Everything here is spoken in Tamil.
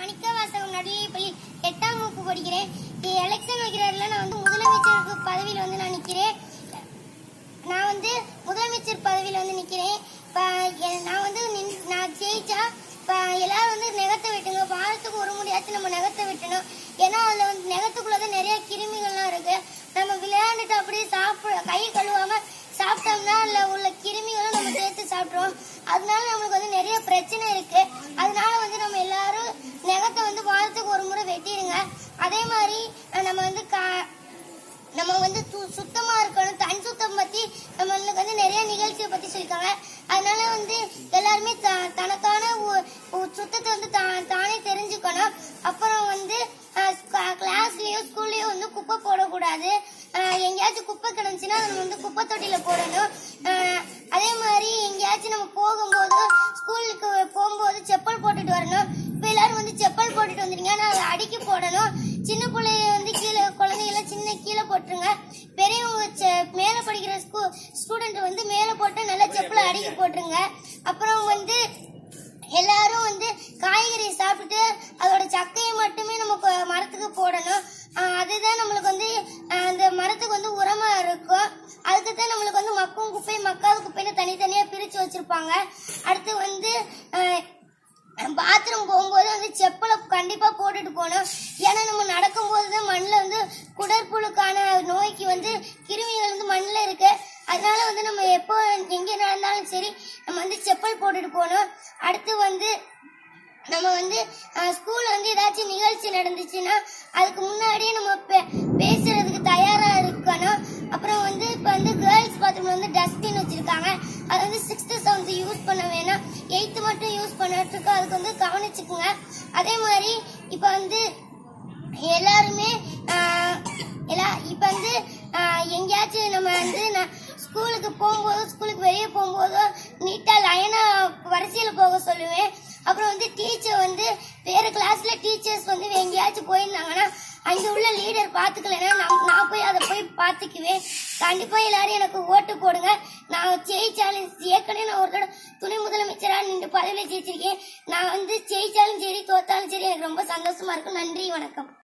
மாணிக்கவாசகம் நடுநிலைப்பள்ளி எட்டாம் வகுப்பு படிக்கிறேன் எலெக்ஷன் வைக்கிறாருல நான் வந்து முதலமைச்சருக்கு பதவியில் வந்து நான் நிற்கிறேன் நான் வந்து முதலமைச்சர் பதவியில் வந்து நிற்கிறேன் இப்போ நான் வந்து நின்- நான் ஜெயிச்சா இப்போ எல்லாரும் வந்து நெகத்தை வெட்டுங்க வாரத்துக்கு ஒரு முடியாச்சும் நம்ம நெகத்தை வெட்டணும் ஏன்னா அதில் வந்து நெகத்துக்குள்ள தான் நிறைய கிருமிகள்லாம் இருக்கு நம்ம விளையாண்டுட்டு அப்படியே சாப்பிட கை கழுவாம சாப்பிட்டோம்னா அதில் உள்ள கிருமிகளும் நம்ம சேர்த்து சாப்பிட்றோம் அதனால நம்மளுக்கு வந்து நிறைய பிரச்சனை இருக்கு அதனால வந்து நம்ம எல்லாரும் நெகத்தை வந்து வாரத்துக்கு ஒரு முறை வெட்டிடுங்க அதே மாதிரி அஹ், நம்ம வந்து கா நம்ம வந்து து- சுத்தமா இருக்கணும் தன் சுத்தம் பத்தி நம்மளுக்கு வந்து நிறைய நிகழ்ச்சியை பத்தி சொல்லிருக்காங்க அதனால வந்து எல்லாருமே த- தனக்கான ஒ- ஒ- சுத்தத்தை வந்து தா- தானே தெரிஞ்சுக்கணும் அப்புறம் வந்து கிளாஸ்லயோ ஸ்கூல்லயோ வந்து குப்பை போடக்கூடாது அஹ் எங்கேயாச்சும் குப்பை கிடந்துச்சுன்னா அதை நம்ம வந்து குப்பை தொட்டியில போடணும் அஹ் அதே மாதிரி எங்கேயாச்சும் நம்ம போகும்போது ஸ்கூலுக்கு போகும்போது செப்பல் போட்டுட்டு வரணும் இப்ப எல்லாரும் வந்து செப்பல் போட்டுட்டு வந்துருங்க ஆனா அதை அடுக்கி போடணும் சின்ன பிள்ளைய வந்து கீழே குழந்தைங்கள சின்ன கீழே போட்டுருங்க பெரியவங்க செ- மேல படிக்கிற ஸ்கூ ஸ்டூடெண்ட் வந்து மேல போட்டு நல்லா செப்பலை அடுக்கி போட்டுருங்க அப்புறம் வந்து எல்லாரும் வந்து காய்கறி சாப்பிட்டு அதோட சக்கையை மட்டுமே நம்ம கொ- மரத்துக்கு போடணும் ஆஹ் அதுதான் நம்மளுக்கு வந்து ஆஹ் அந்த மரத்துக்கு வந்து உரமா இருக்கும் அதுக்கு தான் நம்மளுக்கு வந்து மக்கும் குப்பை மக்காத குப்பைன்னு தனித்தனியா பிரிச்சு வச்சிருப்பாங்க அடுத்து வந்து ஆஹ் பாத்ரூம் போகும்போது வந்து செப்பலை கண்டிப்பா போட்டுட்டு போகணும் ஏன்னா நம்ம நடக்கும்போது தான் மண்ணில் வந்து குடற்புழுக்கான நோய்க்கு வந்து கிருமிகள் வந்து மண்ணில் இருக்கு அதனால வந்து நம்ம எப்போ எங்க நடந்தாலும் சரி நம்ம வந்து செப்பல் போட்டுட்டு போகணும் அடுத்து வந்து நம்ம வந்து ஸ்கூல் வந்து ஏதாச்சும் நிகழ்ச்சி நடந்துச்சுன்னா அதுக்கு முன்னாடியே நம்ம பே- பேசுறதுக்கு தயாரா இருக்கணும் அப்புறம் வந்து இப்போ வந்து கேர்ள்ஸ் பாத்ரூம்ல வந்து டஸ்ட்பின் வச்சிருக்காங்க அது வந்து சிக்ஸ்த் செவன்த் யூஸ் பண்ண வேணாம் எயித்து மட்டும் யூஸ் பண்ணிட்டு அதுக்கு வந்து கவனிச்சுக்குங்க அதே மாதிரி இப்போ வந்து எல்லாருமே ஆஹ், எல்லா இப்ப வந்து ஆஹ், எங்கேயாச்சும் நம்ம வந்து நான் ஸ்கூலுக்கு போகும்போது ஸ்கூலுக்கு வெளியே போகும்போதோ நீட்டா லைனா வரிசையில போக சொல்லுவேன் அப்புறம் வந்து டீச்சர் வந்து வேற கிளாஸ்ல டீச்சர்ஸ் வந்து எங்கேயாச்சும் போயிருந்தாங்கன்னா அங்க உள்ள லீடர் பாத்துக்கலன்னா நான் நான் போய் அதை போய் பாத்துக்குவேன் கண்டிப்பா எல்லாரும் எனக்கு ஓட்டு போடுங்க நான் ஜெயிச்சாலும் ஏற்கனவே நான் ஒரு தடவை துணை முதலமைச்சரா நின்று பதவியில ஜெயிச்சிருக்கேன் நான் வந்து ஜெயிச்சாலும் சரி தோத்தாலும் சரி எனக்கு ரொம்ப சந்தோஷமா இருக்கும் நன்றி வணக்கம்